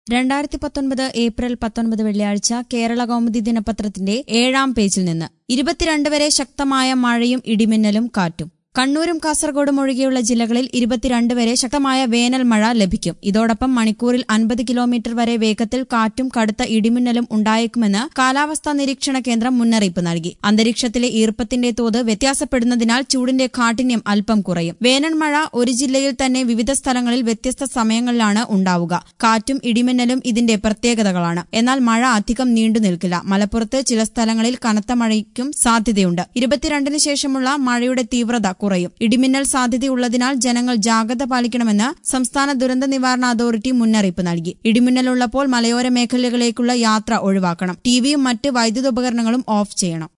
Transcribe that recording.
രണ്ടായിരത്തി പത്തൊൻപത് ഏപ്രിൽ പത്തൊൻപത് വെള്ളിയാഴ്ച കേരള കൗമുദി ദിനപത്രത്തിന്റെ ഏഴാം പേജിൽ നിന്ന് ഇരുപത്തിരണ്ട് വരെ ശക്തമായ മഴയും ഇടിമിന്നലും കാറ്റും കണ്ണൂരും കാസർഗോഡും ഒഴികെയുള്ള ജില്ലകളിൽ ഇരുപത്തിരണ്ട് വരെ ശക്തമായ വേനൽ മഴ ലഭിക്കും ഇതോടൊപ്പം മണിക്കൂറിൽ അൻപത് കിലോമീറ്റർ വരെ വേഗത്തിൽ കാറ്റും കടുത്ത ഇടിമിന്നലും ഉണ്ടായേക്കുമെന്ന് കാലാവസ്ഥാ നിരീക്ഷണ കേന്ദ്രം മുന്നറിയിപ്പ് നൽകി അന്തരീക്ഷത്തിലെ ഈർപ്പത്തിന്റെ തോത് വ്യത്യാസപ്പെടുന്നതിനാൽ ചൂടിന്റെ കാഠിന്യം അല്പം കുറയും വേനൽ മഴ ഒരു ജില്ലയിൽ തന്നെ വിവിധ സ്ഥലങ്ങളിൽ വ്യത്യസ്ത സമയങ്ങളിലാണ് ഉണ്ടാവുക കാറ്റും ഇടിമിന്നലും ഇതിന്റെ പ്രത്യേകതകളാണ് എന്നാൽ മഴ അധികം നീണ്ടു നിൽക്കില്ല മലപ്പുറത്ത് ചില സ്ഥലങ്ങളിൽ കനത്ത മഴയ്ക്കും സാധ്യതയുണ്ട് ഇരുപത്തിരണ്ടിന് ശേഷമുള്ള മഴയുടെ തീവ്രത കുറയും ഇടിമിന്നൽ സാധ്യതയുള്ളതിനാൽ ജനങ്ങൾ ജാഗ്രത പാലിക്കണമെന്ന് സംസ്ഥാന ദുരന്ത നിവാരണ അതോറിറ്റി മുന്നറിയിപ്പ് നൽകി ഇടിമിന്നലുള്ളപ്പോൾ മലയോര മേഖലകളിലേക്കുള്ള യാത്ര ഒഴിവാക്കണം ടിവിയും മറ്റ് വൈദ്യുതോപകരണങ്ങളും ഓഫ് ചെയ്യണം